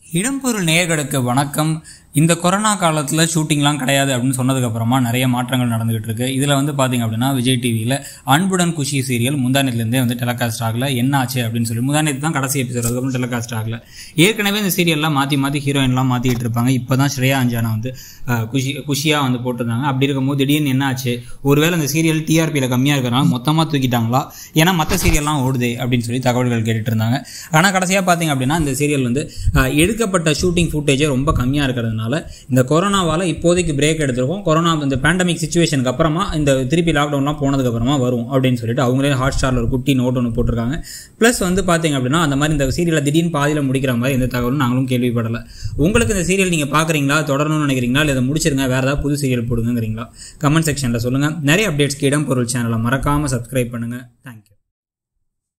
இடம்பொருள் நேயர்களுக்கு வணக்கம் இந்த கொரோனா காலத்தில் ஷூட்டிங்லாம் கிடையாது அப்படின்னு சொன்னதுக்கப்புறமா நிறைய மாற்றங்கள் நடந்துகிட்டு இருக்கு இதில் வந்து பார்த்தீங்க அப்படின்னா விஜய் டிவியில் அன்புடன் குஷி சீரியல் முந்தானத்துலேருந்தே வந்து டெலகாஸ்ட் ஆகல என்ன ஆச்சு அப்படின்னு சொல்லி முந்தானத்து தான் கடைசி எபிசோட் அதுக்கப்புறம் டெலகாஸ்ட் ஆகல ஏற்கனவே இந்த சீரியல்லாம் மாற்றி மாற்றி ஹீரோயின்லாம் மாற்றிட்டு இருப்பாங்க இப்போ தான் ஸ்ரேயா அஞ்சானா வந்து அஹ், குஷி குஷியாக வந்து போட்டிருந்தாங்க அப்படி இருக்கும்போது திடீர்னு என்ன ஆச்சு ஒருவேளை இந்த சீரியல் டிஆர்பியில் கம்மியாக இருக்கிறனால மொத்தமாக தூக்கிட்டாங்களா ஏன்னா மற்ற சீரியல்லாம் ஓடுதே அப்படின்னு சொல்லி தகவல்கள் கேட்டுட்டு இருந்தாங்க ஆனால் கடைசியாக பார்த்தீங்க அப்படின்னா இந்த சீரியல் வந்து அஹ், எடுக்கப்பட்ட ஷூட்டிங் ஃபுட்டேஜே ரொம்ப கம்மியாக இருக்கிறதுனால இந்த கொரோனாவால் இப்போதைக்கு பிரேக் எடுத்திருக்கோம் கொரோனா இந்த பேண்டமிக் சுச்சுவேஷனுக்கு அப்புறமா இந்த திருப்பி லாக்டவுன்லாம் போனதுக்கு அப்புறமா வரும் அப்படின்னு சொல்லிட்டு அவங்களே ஹாட் ஸ்டாரில் ஒரு குட்டி நோட் ஒன்று போட்டிருக்காங்க ப்ளஸ் வந்து பார்த்தீங்க அப்படின்னா அந்த மாதிரி இந்த சீரியலை திடீர்னு பாதியில் முடிக்கிற மாதிரி எந்த தகவலும் நாங்களும் கேள்விப்படலை உங்களுக்கு இந்த சீரியல் நீங்கள் பார்க்குறீங்களா தொடரணும்னு நினைக்கிறீங்களா இல்லை இதை முடிச்சிருங்க வேறு ஏதாவது புது சீரியல் போடுங்கிறீங்களா கமெண்ட் செக்ஷனில் சொல்லுங்கள் நிறைய அப்டேட்ஸ்க்கு இடம் பொருள் சேனலை மறக்காமல் சப்ஸ்கிரைப் பண்ணுங்கள் தேங்க்யூ